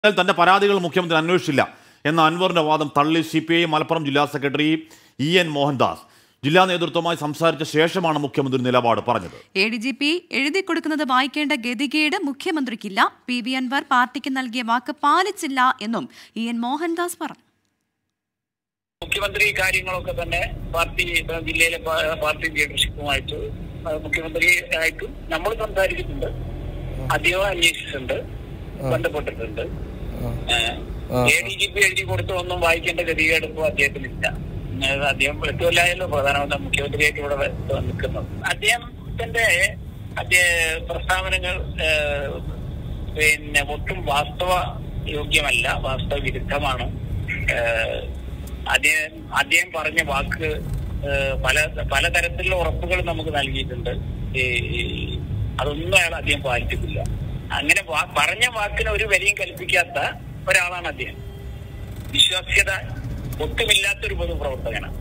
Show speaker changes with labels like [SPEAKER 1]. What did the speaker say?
[SPEAKER 1] എന്നാൽ തന്റെ പരാതികൾ മുഖ്യമന്ത്രി അന്വേഷിച്ചില്ല എന്ന അൻവറിന്റെ വാദം തള്ളി സി പി ഐ മലപ്പുറം ജില്ലാ സെക്രട്ടറി ഇ എൻ മോഹൻദാസ് ജില്ലാ നേതൃത്വവുമായി സംസാരിച്ച ശേഷമാണ് മുഖ്യമന്ത്രി നിലപാട് പറഞ്ഞത്
[SPEAKER 2] എ ഡി ജി പി എഴുതി കൊടുക്കുന്നത് വായിക്കേണ്ട ഗതികേട് മുഖ്യമന്ത്രിക്കില്ല പി വി അൻവർ പാർട്ടിക്ക് നൽകിയ വാക്ക് പാലിച്ചില്ല എന്നും ഇ എൻ മോഹൻദാസ് പറഞ്ഞു
[SPEAKER 3] മുഖ്യമന്ത്രി കാര്യങ്ങളൊക്കെ തന്നെ പാർട്ടി ഇപ്പൊ ജില്ലയിലെ പാ- പാർട്ടി ലീഡർഷിപ്പുമായിട്ട് അത് മുഖ്യമന്ത്രി ആയിട്ടും നമ്മൾ സംസാരിച്ചിട്ടുണ്ട് അദ്ദേഹം അന്വേഷിച്ചിട്ടുണ്ട് ബന്ധപ്പെട്ടിട്ടുണ്ട് എ ഡി ജി പി എഴുതി കൊടുത്ത് ഒന്നും വായിക്കേണ്ട ഗതികേട് ഇപ്പോൾ അദ്ദേഹത്തിനില്ല ഏഹ് അദ്ദേഹം വെട്ടുമല്ലായല്ലോ പ്രധാനമന്ത്രി മുഖ്യമന്ത്രിയായിട്ട് ഇവിടെ വ- നിൽക്കുന്നത് അദ്ദേഹത്തിന്റെ അദ്ദേഹ പ്രസ്താവനകൾ ഏഹ്, പിന്നെ ഒട്ടും വാസ്തവ യോഗ്യമല്ല വാസ്തവ വിരുദ്ധമാണ് ഏഹ്, അദ്ദേഹം അദ്ദേഹം പറഞ്ഞ വാക്ക് ഏഹ്, പല പലതരത്തിലുള്ള ഉറപ്പുകൾ നമുക്ക് നൽകിയിട്ടുണ്ട് ഈ ഈ- അതൊന്നും അയാൾ അദ്ദേഹം പാലിച്ചിട്ടില്ല അങ്ങനെ വാ- പറഞ്ഞ വാക്കിന് ഒരു വരിയും കൽപ്പിക്കാത്ത ഒരാളാണ് അദ്ദേഹം വിശ്വാസ്യത ഒട്ടുമില്ലാത്തൊരു പൊതുപ്രവർത്തകനാണ്